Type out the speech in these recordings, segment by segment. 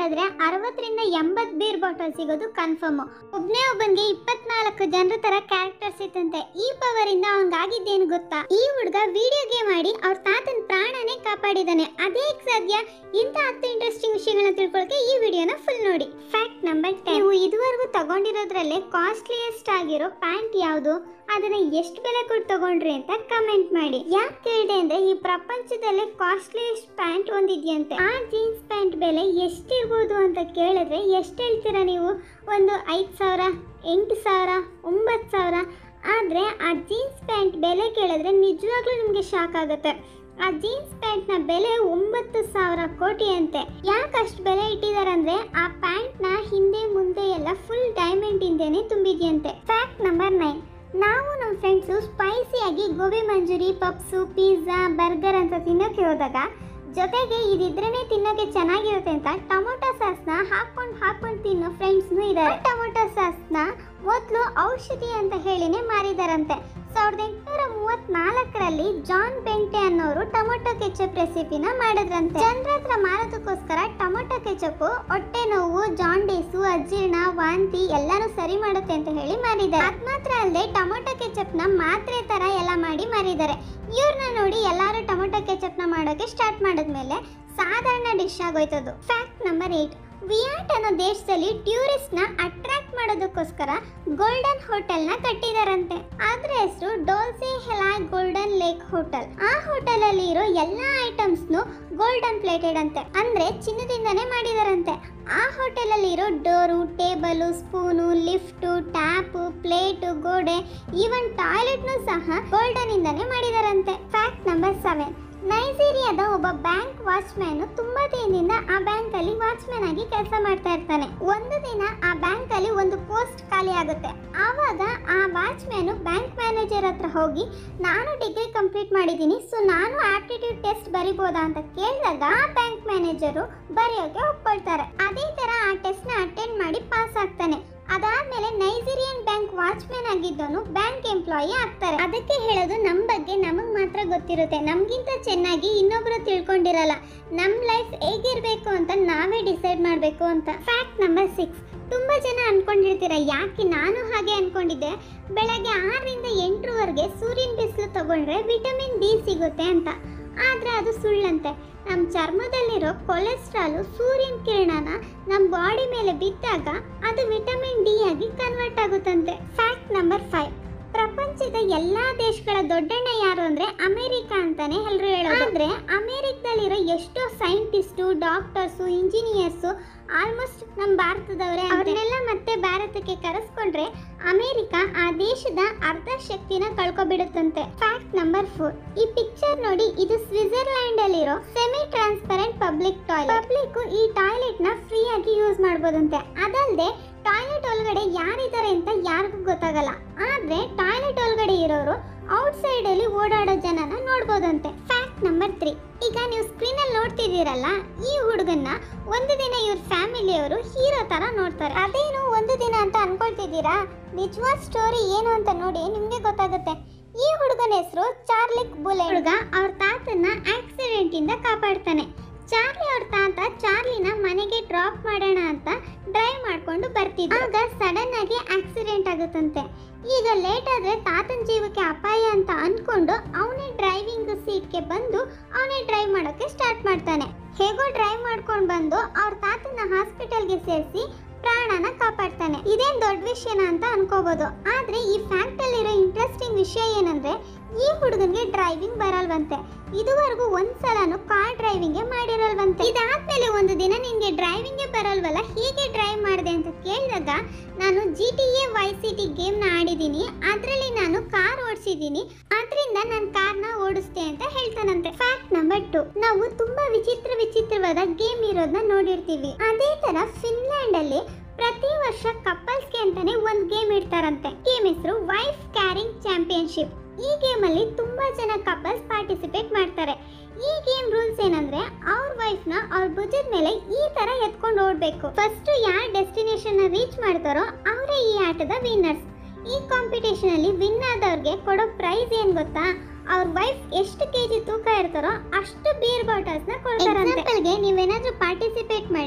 ಮಾಡಿದ್ರೆ ಅರವತ್ತರಿಂದ ಎಂಬತ್ ಬೀರ್ ಬಾಟಲ್ ಸಿಗೋದು ಕನ್ಫರ್ಮ್ ಒಬ್ನೇ ಒಬ್ಬನ್ಗೆ ಇಪ್ಪತ್ನಾಲ್ಕು ಜನರ ತರ ಕ್ಯಾರೆಕ್ಟರ್ಸ್ ಇತ್ತಂತೆ ಈ ಪವರ್ ಇಂದ ಅವನ್ಗಾಗಿದ್ದೇನು ಗೊತ್ತಾ ಈ ಹುಡುಗ ವಿಡಿಯೋ ಗೇಮ್ ಆಡಿ ಅವ್ರ ತಾತನ ಪ್ರಾಣನೇ ಕಾಪಾಡಿದಾನೆ ಅದೇ ಸಾಧ್ಯ ಇಂಥ ಹತ್ತು ಇಂಟ್ರೆಸ್ಟಿಂಗ್ ವಿಷಯಗಳನ್ನ ತಿಳ್ಕೊಳಕ್ಕೆ ಈ ವಿಡಿಯೋನ ಫುಲ್ ನೋಡಿ ಫ್ಯಾಕ್ಟ್ ನಂಬರ್ ಟೆನ್ ನೀವು ಇದುವರೆಗೂ ತಗೊಂಡಿರೋದ್ರಲ್ಲೇ ಕಾಸ್ಟ್ಲಿಯೆಸ್ಟ್ ಆಗಿರೋ ಪ್ಯಾಂಟ್ ಯಾವುದು ಅದನ್ನ ಎಷ್ಟು ಬೆಲೆ ಕೊಟ್ಟು ತಗೊಂಡ್ರಿ ಅಂತ ಕಮೆಂಟ್ ಮಾಡಿ ಯಾಕೆ ಕೇಳಿದೆ ಅಂದ್ರೆ ಈ ಪ್ರಪಂಚದಲ್ಲೇ ಕಾಸ್ಟ್ಲಿಯೆಸ್ಟ್ ಪ್ಯಾಂಟ್ ಒಂದಿದೆಯಂತೆ ಆ ಜೀನ್ಸ್ ಪ್ಯಾಂಟ್ ಬೆಲೆ ಎಷ್ಟಿರ್ಬೋದು ಅಂತ ಕೇಳಿದ್ರೆ ಎಷ್ಟು ಹೇಳ್ತೀರಾ ನೀವು ಒಂದು ಐದು ಸಾವಿರ ಎಂಟು ಸಾವಿರ ಒಂಬತ್ತು ಸಾವಿರ ಆದರೆ ಆ ಜೀನ್ಸ್ ಪ್ಯಾಂಟ್ ಬೆಲೆ ಕೇಳಿದ್ರೆ ನಿಜವಾಗ್ಲೂ ನಿಮಗೆ ಶಾಕ್ ಆಗುತ್ತೆ ಆ ಜೀನ್ಸ್ ಪ್ಯಾಂಟ್ನ ಬೆಲೆ ಒಂಬತ್ತು ಸಾವಿರ ಕೋಟಿ ಅಂತೆ ಯಾಕೆ ಅಷ್ಟು ಬೆಲೆ ಇಟ್ಟಿದ್ದಾರೆ ಅಂದ್ರೆ ಆ ಪ್ಯಾಂಟ್ನ ಹಿಂದೆ ಮುಂದೆ ಎಲ್ಲ ಫುಲ್ ಡೈಮಂಡ್ ಇಂದೇನೆ ತುಂಬಿದೆಯಂತೆ ಫ್ಯಾಕ್ಟ್ ನಂಬರ್ ನೈನ್ ನಾವು ನಮ್ಮ ಫ್ರೆಂಡ್ಸು ಸ್ಪೈಸಿಯಾಗಿ gobi manchurian puffs pizza burger ಅಂತ ತಿನ್ನೋಕೆ ಹೋದಾಗ ಜೊತೆಗೆ ಇದಿದ್ರೇನೆ ತಿನ್ನೋಕೆ ಚೆನ್ನಾಗಿರುತ್ತೆ ಅಂತ ಟೊಮೊಟೊ ಸಾಸ್ನ ಹಾಕೊಂಡು ಹಾಕೊಂಡು ತಿನ್ನೋ ಫ್ರೆಂಡ್ಸ್ನು ಇದ್ದಾರೆ ಟೊಮೊಟೊ ಸಾಸ್ನ ಮೊದಲು ಔಷಧಿ ಅಂತ ಹೇಳಿನೇ ಮಾರಿದಾರಂತೆ ಸಾವಿರದ ಎಂಟುನೂರ ಮೂವತ್ನಾಲ್ಕರಲ್ಲಿ ಜಾನ್ ಬೆಂಟೆ ಅನ್ನೋರು ಟೊಮೊಟೊ ಕೆಚಪ್ ರೆಸಿಪಿನ ಮಾಡಿದ್ರಂತೆ ಜನರ ಹತ್ರ ಮಾರೋದಕ್ಕೋಸ್ಕರ ಟೊಮೊಟೊ ಕೆಚಪ್ ಹೊಟ್ಟೆ ನೋವು ಜಾಂಡೀಸು ಅಜೀರ್ಣ ವಾಂತಿ ಎಲ್ಲಾನು ಸರಿ ಮಾಡುತ್ತೆ ಅಂತ ಹೇಳಿ ಮಾರಿದ್ದಾರೆ ಅದ್ ಮಾತ್ರ ಅಲ್ಲದೆ ಟೊಮೊಟೊ ಕೆಚಪ್ ನ ಮಾತ್ರೆ ತರ ಎಲ್ಲ ಮಾಡಿ ಮಾರಿದ್ದಾರೆ ಇವ್ರನ್ನ ನೋಡಿ ಎಲ್ಲಾರು ಟೊಮೊಟೊ ಕೆಚಪ್ ನ ಮಾಡೋಕೆ ಸ್ಟಾರ್ಟ್ ಮಾಡಿದ್ಮೇಲೆ ಸಾಧಾರಣ ಡಿಶ್ ಆಗೋಯ್ತದು ಫ್ಯಾಕ್ಟ್ ನಂಬರ್ ಏಟ್ ವಿಯಾಟ್ ಅನ್ನೋ ದೇಶದಲ್ಲಿ ಟೂರಿಸ್ಟ್ ನ ಅಟ್ರಾಕ್ಟ್ ಮಾಡೋದಕ್ಕೋಸ್ಕರ ಗೋಲ್ಡನ್ ಹೋಟೆಲ್ ನ ಕಟ್ಟಿದಾರಂತೆ ಅದ್ರ ಹೆಸರು ಡೋಲ್ಸೆ ಹೆಲಾ ಗೋಲ್ಡನ್ ಲೇಕ್ ಹೋಟೆಲ್ ಆ ಹೋಟೆಲ್ ಅಲ್ಲಿ ಇರೋ ಎಲ್ಲಾ ಐಟಮ್ಸ್ ನು ಗೋಲ್ಡನ್ ಪ್ಲೇಟೆಡ್ ಅಂತೆ ಅಂದ್ರೆ ಚಿನ್ನದಿಂದನೇ ಮಾಡಿದಾರಂತೆ ಆ ಹೋಟೆಲ್ ಅಲ್ಲಿ ಇರೋ door table spoon lift tap plate ಗೋಡೆ ಈವನ್ ಟಾಯ್ಲೆಟ್ನು ಸಹ ಗೋಲ್ಡನ್ ಇಂದಾನೇ ಮಾಡಿದಾರಂತೆ ಫ್ಯಾಕ್ಟ್ ನಂಬರ್ ಸೆವೆನ್ ನೈಜೀರಿಯಾದ ಒಬ್ಬ ಬ್ಯಾಂಕ್ ವಾಚ್ಮ್ಯಾನ್ ತುಂಬಾ ದಿನದಿಂದ ಆ ಬ್ಯಾಂಕ್ ಅಲ್ಲಿ ವಾಚ್ಮ್ಯಾನ್ ಆಗಿ ಕೆಲಸ ಮಾಡ್ತಾ ಇರ್ತಾನೆ ಒಂದು ದಿನ ಆ ಬ್ಯಾಂಕ್ ಅಲ್ಲಿ ಒಂದು ಪೋಸ್ಟ್ ಖಾಲಿ ಆಗುತ್ತೆ ಆವಾಗ ಆ ವಾಚ್ಮ್ಯಾನ್ ಬ್ಯಾಂಕ್ ಮ್ಯಾನೇಜರ್ ಹತ್ರ ಹೋಗಿ ನಾನು ಡಿಗ್ರಿ ಕಂಪ್ಲೀಟ್ ಮಾಡಿದ್ದೀನಿ ಸೊ ನಾನು ಆಪ್ಟಿಟ್ಯೂಡ್ ಟೆಸ್ಟ್ ಬರಿಬೋದಾ ಅಂತ ಕೇಳಿದಾಗ ಆ ಬ್ಯಾಂಕ್ ಮ್ಯಾನೇಜರು ಬರೆಯೋಕೆ ಒಪ್ಕೊಳ್ತಾರೆ ಅದೇ ತರ ಆ ಟೆಸ್ಟ್ ನ ಅಟೆಂಡ್ ಮಾಡಿ ಪಾಸ್ ಆಗ್ತಾನೆ ಅದಾದ್ಮೇಲೆ ನೈಜೀರಿಯನ್ ಬ್ಯಾಂಕ್ ವಾಚ್ಮ್ಯಾನ್ ಆಗಿದ್ದವನು ಬ್ಯಾಂಕ್ ಎಂಪ್ಲಾಯಿ ಆಗ್ತಾರೆ ಅದಕ್ಕೆ ಹೇಳೋದು ನಮ್ಮ ಬಗ್ಗೆ ನಮಗ್ ಮಾತ್ರ ಗೊತ್ತಿರುತ್ತೆ ನಮ್ಗಿಂತ ಚೆನ್ನಾಗಿ ಇನ್ನೊಬ್ರು ತಿಳ್ಕೊಂಡಿರಲ್ಲ ನಮ್ ಲೈಫ್ ಹೇಗಿರ್ಬೇಕು ಅಂತ ನಾವೇ ಡಿಸೈಡ್ ಮಾಡ್ಬೇಕು ಅಂತ ಫ್ಯಾಕ್ಟ್ ನಂಬರ್ ಸಿಕ್ಸ್ ತುಂಬಾ ಜನ ಅನ್ಕೊಂಡಿರ್ತೀರ ಯಾಕೆ ನಾನು ಹಾಗೆ ಅನ್ಕೊಂಡಿದ್ದೆ ಬೆಳಗ್ಗೆ ಆರರಿಂದ ಎಂಟರವರೆಗೆ ಸೂರ್ಯನ ಬಿಸಿಲು ತಗೊಂಡ್ರೆ ವಿಟಮಿನ್ ಡಿ ಸಿಗುತ್ತೆ ಅಂತ ಆದ್ರೆ ಅದು ಸುಳ್ಳಂತೆ ನಮ್ಮ ಚರ್ಮದಲ್ಲಿರೋ ಕೊಲೆಸ್ಟ್ರಾಲು ಸೂರ್ಯನ ಕಿರಣನ ನಮ್ಮ ಬಾಡಿ ಮೇಲೆ ಬಿದ್ದಾಗ ಅದು ವಿಟಮಿನ್ ಡಿ ಆಗಿ ಕನ್ವರ್ಟ್ ಆಗುತ್ತಂತೆ ಫ್ಯಾಕ್ಟ್ ನಂಬರ್ ಫೈವ್ ಪ್ರಪಂಚದ ಎಲ್ಲಾ ದೇಶಗಳ ದೊಡ್ಡಣ್ಣ ಯಾರು ಅಂದ್ರೆ ಅಮೆರಿಕ ಅಂತಾನೆ ಎಲ್ಲರೂ ಹೇಳೋದು ಆದ್ರೆ ಅಮೆರಿಕದಲ್ಲಿರೋ ಎಷ್ಟೋ ಸೈಂಟಿಸ್ಟು ಡಾಕ್ಟರ್ಸು ಇಂಜಿನಿಯರ್ಸು ಆಲ್ಮೋಸ್ಟ್ ನಮ್ಮ ಭಾರತದವರೇ ಅವ್ರನ್ನೆಲ್ಲ ಮತ್ತೆ ಭಾರತಕ್ಕೆ ಕರೆಸ್ಕೊಂಡ್ರೆ ಅಮೆರಿಕ ಆ ದೇಶದ ಅರ್ಧ ಶಕ್ತಿನ ಕಳ್ಕೊಬಿಡುತ್ತಂತೆ ಫ್ಯಾಕ್ಟ್ ನಂಬರ್ ಫೋರ್ ಈ ಪಿಕ್ಚರ್ ನೋಡಿ ಇದು ಸ್ವಿಟ್ಜರ್ಲ್ಯಾಂಡ್ ಅಲ್ಲಿರೋ semi transparent public toilet public ಈ ಟಾಯ್ಲೆಟ್ ನ ಫ್ರೀ ಆಗಿ ಯೂಸ್ ಮಾಡ್ಬೋದಂತೆ ಅದಲ್ಲದೆ ಟಾಯ್ಲೆಟ್ ಒಳಗಡೆ ಯಾರಿದ್ದಾರೆ ಅಂತ ಯಾರಿಗೂ ಗೊತ್ತಾಗಲ್ಲ ಆದ್ರೆ ಟಾಯ್ಲೆಟ್ ಒಳಗಡೆ ಇರೋರು ಔಟ್ ಸೈಡ್ ಅಲ್ಲಿ ಓಡಾಡೋ ಜನನ ನೋಡ್ಬೋದಂತೆ ಫ್ಯಾಕ್ಟ್ ನಂಬರ್ ತ್ರೀ ಈಗ ನೀವು ಸ್ಕ್ರೀನ್ ಅಲ್ಲಿ ನೋಡ್ತಿದ್ದೀರಲ್ಲ ಈ ಹುಡುಗನ್ನ ಒಂದು ದಿನ ಇವ್ರ ಫ್ಯಾಮಿಲಿಯವರು ಹೀರೋ ತರ ನೋಡ್ತಾರೆ ಅದೇನು ಒಂದು ದಿನ ಅಂತ ಅನ್ಕೊಳ್ತಿದ್ದೀರಾ ನಿಜವಾದ ಸ್ಟೋರಿ ಏನು ಅಂತ ನೋಡಿ ನಿಮ್ಗೆ ಗೊತ್ತಾಗುತ್ತೆ ಈ ಹುಡುಗನ ಹೆಸರು ಚಾರ್ಲಿಕ್ ಬುಲೆ ಹುಡುಗ ಅವ್ರ ತಾತನ್ನ ಆಕ್ಸಿಡೆಂಟ್ ಇಂದ ಕಾಪಾಡ್ತಾನೆ ಚಾರ್ಲಿ ಅವ್ರ ತಾತ ಚಾರ್ಲಿನ ಮನೆಗೆ ಡ್ರಾಪ್ ಮಾಡೋಣ ಅಂತ ಡ್ರೈವ್ ಮಾಡ್ಕೊಂಡು ಬರ್ತಿದ್ದ ಆಗ ಸಡನ್ ಆಗಿ ಆಕ್ಸಿಡೆಂಟ್ ಆಗುತ್ತಂತೆ ಈಗ ಲೇಟ್ ಆದ್ರೆ ತಾತನ ಜೀವಕ್ಕೆ ಅಪಾಯ ಅಂತ ಅನ್ಕೊಂಡು ಅವನೇ ಡ್ರೈವಿಂಗ್ ಸೀಟ್ಗೆ ಬಂದು ಅವನೇ ಡ್ರೈವ್ ಮಾಡೋಕೆ ಸ್ಟಾರ್ಟ್ ಮಾಡ್ತಾನೆ ಹೇಗೋ ಡ್ರೈವ್ ಮಾಡ್ಕೊಂಡು ಬಂದು ಅವ್ರ ತಾತನ ಹಾಸ್ಪಿಟಲ್ಗೆ ಸೇರಿಸಿ ಪ್ರಾಣನ ಕಾಪಾಡ್ತಾನೆ ಇದೇನ್ ದೊಡ್ಡ ವಿಷಯನ ಅಂತ ಅನ್ಕೋಬಹುದು ಆದ್ರೆ ಈ ಫ್ಯಾಕ್ಟ್ ಅಲ್ಲಿರೋ ಇಂಟ್ರೆಸ್ಟಿಂಗ್ ವಿಷಯ ಏನಂದ್ರೆ ಈ ಹುಡುಗನ್ಗೆ ಡ್ರೈವಿಂಗ್ ಬರಲ್ವಂತೆ ಇದುವರೆಗೂ ಒಂದ್ಸಲನು ಕಾರ್ ಡ್ರೈವಿಂಗ್ ಮಾಡಿರಲ್ವಂತೆ ಇದಾದ್ಮೇಲೆ ಒಂದು ದಿನ ನಿನ್ಗೆ ಡ್ರೈವಿಂಗ್ ಬರಲ್ವಲ್ಲ ಹೇಗೆ ಡ್ರೈವ್ ಮಾಡಿದೆ ಅಂತ ಕೇಳಿದಾಗ ನಾನು G T A vice city ಗೇಮ್ನ ಆಡಿದ್ದೀನಿ ಅದರಲ್ಲಿ ನಾನು ಕಾರ್ ಓಡಿಸಿದ್ದೀನಿ ಅದರಿಂದ ನಾನು ಕಾರ್ನ ಓಡಿಸ್ತೆ ಅಂತ ಹೇಳ್ತಾನಂತೆ ಫ್ಯಾಕ್ಟ್ ನಂಬರ್ ಟು ನಾವು ತುಂಬಾ ವಿಚಿತ್ರ ವಿಚಿತ್ರವಾದ ಗೇಮ್ ಇರೋದನ್ನ ನೋಡಿರ್ತೀವಿ ಅದೇ ತರ ಫಿನ್ಲ್ಯಾಂಡ್ ಅಲ್ಲಿ ಪ್ರತಿ ವರ್ಷ ಕಪಲ್ಸ್ಗೆ ಅಂತಾನೆ ಒಂದ್ ಗೇಮ್ ಇಡ್ತಾರಂತೆ ಗೇಮ್ ಹೆಸರು ವೈಫ್ ಕ್ಯಾರಿಂಗ್ ಚಾಂಪಿಯನ್ಶಿಪ್ ಈ ಗೇಮ್ ಅಲ್ಲಿ ತುಂಬಾ ಜನ ಕಪಲ್ಸ್ ಪಾರ್ಟಿಸಿಪೇಟ್ ಮಾಡ್ತಾರೆ ಈ ಗೇಮ್ ರೂಲ್ಸ್ ಏನಂದ್ರೆ ಅವ್ರ ವೈಫ್ ನ ಅವ್ರ ಭುಜದ ಮೇಲೆ ಈ ತರ ಎತ್ಕೊಂಡು ಓಡ್ಬೇಕು ಫಸ್ಟ್ ಯಾರ್ ಡೆಸ್ಟಿನೇಷನ್ ರೀಚ್ ಮಾಡ್ತಾರೋ ಅವರೇ ಈ ಆಟದ ವಿನ್ನರ್ಸ್ ಈ ಕಾಂಪಿಟೇಷನ್ ಅಲ್ಲಿ ವಿನ್ ಆದವ್ರಿಗೆ ಕೊಡೋ ಪ್ರೈಸ್ ಏನ್ ಗೊತ್ತಾ ಅವ್ರ ವೈಫ್ ಎಷ್ಟು ಕೆಜಿ ತೂಕ ಇರ್ತಾರೋ ಅಷ್ಟು ಬೀರ್ ಬಾಟಲ್ಸ್ ನ ಕೊಡ್ತಾರಂತೆ ಎಕ್ಸಾಂಪಲ್ಗೆ ನೀವೇನಾದ್ರೂ ಪಾರ್ಟಿಸಿಪೇಟ್ ಮಾಡಿ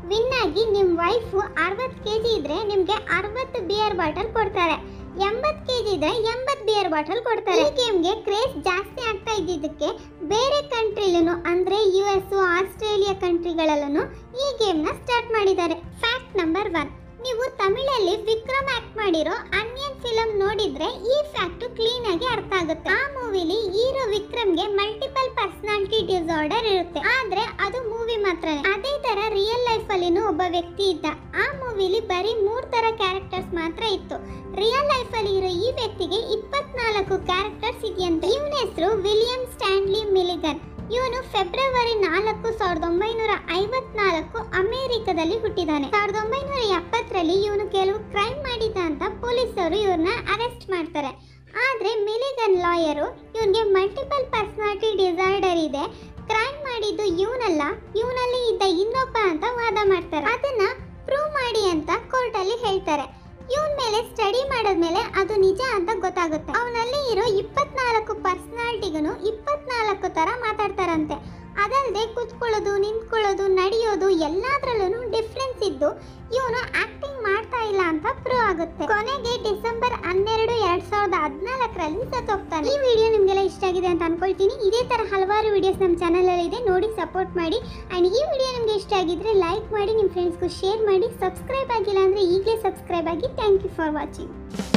ವಿನ್ ಆಗಿ ನಿಮ್ಮ ವೈಫು ಅರವತ್ತು ಕೆ ಜಿ ಇದ್ರೆ ನಿಮಗೆ ಅರವತ್ತು ಬಿಯರ್ ಬಾಟಲ್ ಕೊಡ್ತಾರೆ ಎಂಬತ್ತು ಕೆ ಜಿ ಇದ್ರೆ ಎಂಬತ್ತು ಬಿಯರ್ ಬಾಟಲ್ ಕೊಡ್ತಾರೆ ಈ ಗೇಮ್ಗೆ ಕ್ರೇಜ್ ಜಾಸ್ತಿ ಆಗ್ತಾ ಇದ್ದಿದ್ದಕ್ಕೆ ಬೇರೆ ಕಂಟ್ರಿಲೂ ಅಂದ್ರೆ ಯು ಎಸ್ ಆಸ್ಟ್ರೇಲಿಯಾ ಕಂಟ್ರಿಗಳಲ್ಲೂ ಈ ಗೇಮ್ನ ಸ್ಟಾರ್ಟ್ ಮಾಡಿದ್ದಾರೆ ಫ್ಯಾಕ್ಟ್ ನಂಬರ್ ಒನ್ ನೀವು ತಮಿಳಲ್ಲಿ ವಿಕ್ರಮ್ ಆಕ್ಟ್ ಮಾಡಿರೋ ಅನ್ಯನ್ ಫಿಲಂ ನೋಡಿದ್ರೆ ಈ ಫ್ಯಾಕ್ಟ್ ಕ್ಲೀನ್ ಆಗಿ ಅರ್ಥ ಆಗುತ್ತೆ ಆ ಮೂವಿಲಿ ಹೀರೋ ವಿಕ್ರಮ್ಗೆ ಮಲ್ಟಿಪಲ್ ಪರ್ಸನಾಲಿಟಿ ಡಿಸಾರ್ಡರ್ ಇರುತ್ತೆ ಆದ್ರೆ ಅದು ಮೂವಿ ಮಾತ್ರ ಅದೇ ತರ ರಿಯಲ್ ಲೈಫ್ ಅಲ್ಲಿನೂ ಒಬ್ಬ ವ್ಯಕ್ತಿ ಇದ್ದ ಆ ಮೂವಿಲಿ ಬರೀ ಮೂರ್ ತರ ಕ್ಯಾರೆಕ್ಟರ್ಸ್ ಮಾತ್ರ ಇತ್ತು ರಿಯಲ್ ಲೈಫ್ ಅಲ್ಲಿ ಇರೋ ಈ ವ್ಯಕ್ತಿಗೆ ಇಪ್ಪತ್ನಾಲ್ಕು ಕ್ಯಾರೆಕ್ಟರ್ಸ್ ಇದೆಯಂತೆ ಇವನ ಹೆಸರು ವಿಲಿಯಂ ಸ್ಟ್ಯಾನ್ಲಿ ಮಿಲಿಗನ್ ಇವನು ಫೆಬ್ರವರಿ ನಾಲ್ಕು ಸಾವಿರದ ಒಂಬೈನೂರ ಐವತ್ನಾಲ್ಕು ಅಮೆರಿಕದಲ್ಲಿ ಹುಟ್ಟಿದ್ದಾನೆ ಸಾವಿರದ ಒಂಬೈನೂರ ಎಪ್ಪತ್ತರಲ್ಲಿ ಇವನು ಕೆಲವು ಕ್ರೈಮ್ ಮಾಡಿದ್ದ ಅಂತ ಪೊಲೀಸರು ಇವ್ರನ್ನ ಅರೆಸ್ಟ್ ಮಾಡ್ತಾರೆ ಆದ್ರೆ ಮಿಲಿಗನ್ ಲಾಯರು ಇವನ್ಗೆ ಮಲ್ಟಿಪಲ್ ಪರ್ಸನಾಲಿಟಿ ಡಿಸಾರ್ಡರ್ ಇದೆ ಕ್ರೈಮ್ ಮಾಡಿದ್ದು ಇವನಲ್ಲ ಇವನಲ್ಲಿ ಇದ್ದ ಇನ್ನೊಬ್ಬ ಅಂತ ವಾದ ಮಾಡ್ತಾರೆ ಅದನ್ನ ಪ್ರೂವ್ ಮಾಡಿ ಅಂತ ಕೋರ್ಟಲ್ಲಿ ಹೇಳ್ತಾರೆ ಇವನ್ ಮೇಲೆ ಸ್ಟಡಿ ಮಾಡಿದ್ಮೇಲೆ ಅದು ನಿಜ ಅಂತ ಗೊತ್ತಾಗುತ್ತೆ ಅವನಲ್ಲಿ ಇರೋ ಇಪ್ಪತ್ನಾಲ್ಕು ಪರ್ಸನಾಲಿಟಿಗೂ ಇಪ್ಪತ್ನಾಲ್ಕು ತರ ಮಾತಾಡ್ತಾರಂತೆ ಅದಲ್ಲದೆ ಕುತ್ಕೊಳ್ಳೋದು ನಿಂತ್ಕೊಳ್ಳೋದು ನಡೆಯೋದು ಎಲ್ಲಾದ್ರಲ್ಲೂ ಡಿಫ್ರೆನ್ಸ್ ಇದ್ದು ಇವನು ಆಕ್ಟಿಂಗ್ ಮಾಡ್ತಾ ಇಲ್ಲ ಅಂತ ಪ್ರೂವ್ ಆಗುತ್ತೆ ಕೊನೆಗೆ ಡಿಸೆಂಬರ್ ಹನ್ನೆರಡು ಎರಡ್ ಸಾವಿರದ ಹದಿನಾಲ್ಕರಲ್ಲಿ ಸತ್ತೋಗ್ತಾನೆ ಈ ವಿಡಿಯೋ ನಿಮ್ಗೆಲ್ಲ ಇಷ್ಟ ಆಗಿದೆ ಅಂತ ಅನ್ಕೊಳ್ತೀನಿ ಇದೇ ತರ ಹಲವಾರು ವಿಡಿಯೋಸ್ ನಮ್ಮ ಚಾನಲ್ ಅಲ್ಲಿ ಇದೆ ನೋಡಿ ಸಪೋರ್ಟ್ ಮಾಡಿ ಅಂಡ್ ಈ ವಿಡಿಯೋ ನಿಮ್ಗೆ ಇಷ್ಟ ಆಗಿದ್ರೆ ಲೈಕ್ ಮಾಡಿ ನಿಮ್ಮ ಫ್ರೆಂಡ್ಸ್ಗೂ ಶೇರ್ ಮಾಡಿ ಸಬ್ಸ್ಕ್ರೈಬ್ ಆಗಿಲ್ಲ ಅಂದ್ರೆ ಈಗಲೇ ಸಬ್ಸ್ಕ್ರೈಬ್ ಆಗಿ ಥ್ಯಾಂಕ್ ಯು ಫಾರ್ ವಾಚಿಂಗ್